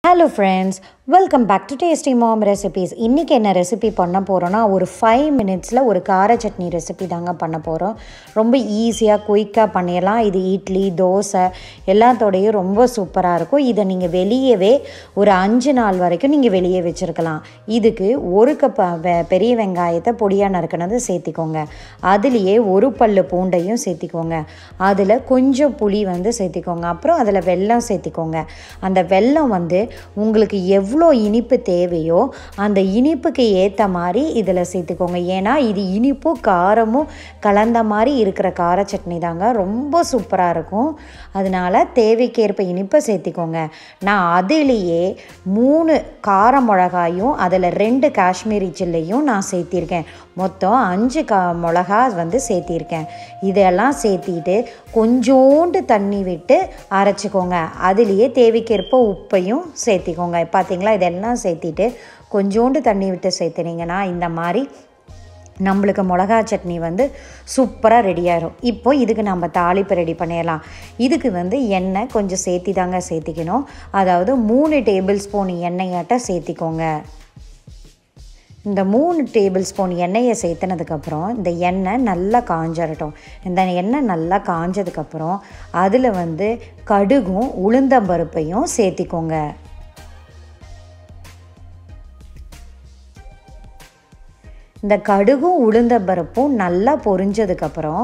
hello friends welcome back to tasty mom recipes இன்றைக்கி என்ன recipe பண்ண போகிறோன்னா ஒரு ஃபைவ் மினிட்ஸில் ஒரு கார சட்னி ரெசிபி தாங்க பண்ண போகிறோம் ரொம்ப ஈஸியாக குயிக்காக பண்ணிடலாம் இது இட்லி தோசை எல்லாத்தோடையும் ரொம்ப சூப்பராக இருக்கும் இதை நீங்கள் வெளியவே ஒரு அஞ்சு நாள் வரைக்கும் நீங்கள் வெளியே வச்சுருக்கலாம் இதுக்கு ஒரு கப் வெ- பெரிய வெங்காயத்தை பொடியாக நறுக்கினது சேர்த்திக்கோங்க அதுலேயே ஒரு பல்லு பூண்டையும் சேர்த்திக்கோங்க அதில் கொஞ்சம் புளி வந்து சேர்த்திக்கோங்க அப்புறம் அதில் வெல்லம் சேர்த்திக்கோங்க அந்த வெல்லம் வந்து உங்களுக்கு எவ்வளோ இனிப்பு தேவையோ அந்த இனிப்புக்கு ஏற்ற மாதிரி இதில் சேர்த்துக்கோங்க ஏன்னா இது இனிப்பும் காரமும் கலந்த மாதிரி இருக்கிற கார சட்னி தாங்க ரொம்ப சூப்பராக இருக்கும் அதனால் தேவைக்கேற்ப இனிப்பை சேர்த்திக்கோங்க நான் அதிலேயே மூணு கார மிளகாயும் அதில் ரெண்டு காஷ்மீரி சில்லையும் நான் சேர்த்திருக்கேன் மொத்தம் அஞ்சு கா மிளகா வந்து சேர்த்திருக்கேன் இதெல்லாம் சேர்த்திட்டு கொஞ்சோண்டு தண்ணி விட்டு அரைச்சிக்கோங்க அதுலேயே தேவைக்கேற்ப உப்பையும் சேர்த்திக்கோங்க பார்த்தீங்களா இதெல்லாம் சேர்த்திட்டு கொஞ்சோண்டு தண்ணி விட்டு சேர்த்துனீங்கன்னா இந்த மாதிரி நம்மளுக்கு மிளகா சட்னி வந்து சூப்பராக ரெடி ஆயிரும் இப்போ இதுக்கு நம்ம தாளிப்பு ரெடி பண்ணிடலாம் இதுக்கு வந்து எண்ணெய் கொஞ்சம் சேர்த்தி தாங்க சேர்த்திக்கணும் அதாவது மூணு டேபிள் ஸ்பூன் எண்ணெயாட்ட சேர்த்திக்கோங்க இந்த மூணு டேபிள் ஸ்பூன் எண்ணெயை சேர்த்துனதுக்கப்புறம் இந்த எண்ணெய் நல்லா காஞ்சிரட்டும் இந்த எண்ணெய் நல்லா காஞ்சதுக்கப்புறம் அதில் வந்து கடுகும் உளுந்தம்பருப்பையும் சேர்த்திக்கோங்க இந்த கடுகும் உளுந்தம்பருப்பும் நல்லா பொரிஞ்சதுக்கப்புறம்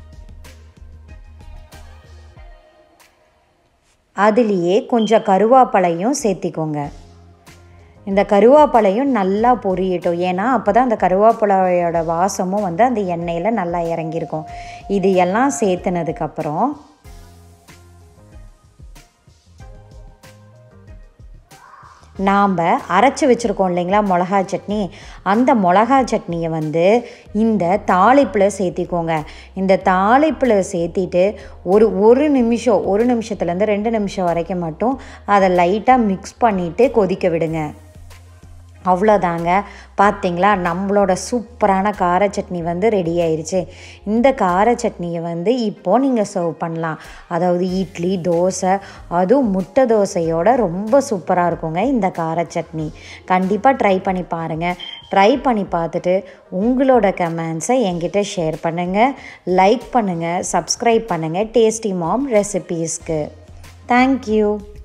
அதுலேயே கொஞ்சம் கருவேப்பிலையும் சேர்த்திக்கோங்க இந்த கருவேப்பிலையும் நல்லா பொரியட்டும் ஏன்னா அப்போ தான் அந்த கருவேப்பிலையோட வாசமும் வந்து அந்த எண்ணெயில் நல்லா இறங்கியிருக்கும் இது எல்லாம் சேர்த்துனதுக்கப்புறம் நாம் அரைச்சி வச்சுருக்கோம் இல்லைங்களா மிளகா சட்னி அந்த மிளகா சட்னியை வந்து இந்த தாளிப்பில் சேர்த்திக்கோங்க இந்த தாளிப்பில் சேர்த்திட்டு ஒரு ஒரு நிமிஷம் ஒரு நிமிஷத்துலேருந்து ரெண்டு நிமிஷம் வரைக்கும் மட்டும் அதை லைட்டாக மிக்ஸ் பண்ணிவிட்டு கொதிக்க விடுங்க அவ்வளோதாங்க பார்த்தீங்களா நம்மளோட சூப்பரான கார சட்னி வந்து ரெடி ஆயிருச்சு இந்த கார சட்னியை வந்து இப்போது நீங்கள் சர்வ் பண்ணலாம் அதாவது இட்லி தோசை அதுவும் முட்டை தோசையோட ரொம்ப சூப்பராக இருக்குங்க இந்த கார சட்னி கண்டிப்பாக ட்ரை பண்ணி பாருங்கள் ட்ரை பண்ணி பார்த்துட்டு உங்களோட கமெண்ட்ஸை என்கிட்ட ஷேர் பண்ணுங்கள் லைக் பண்ணுங்கள் சப்ஸ்கிரைப் பண்ணுங்கள் டேஸ்டி மாம் ரெசிபீஸ்க்கு தேங்க்யூ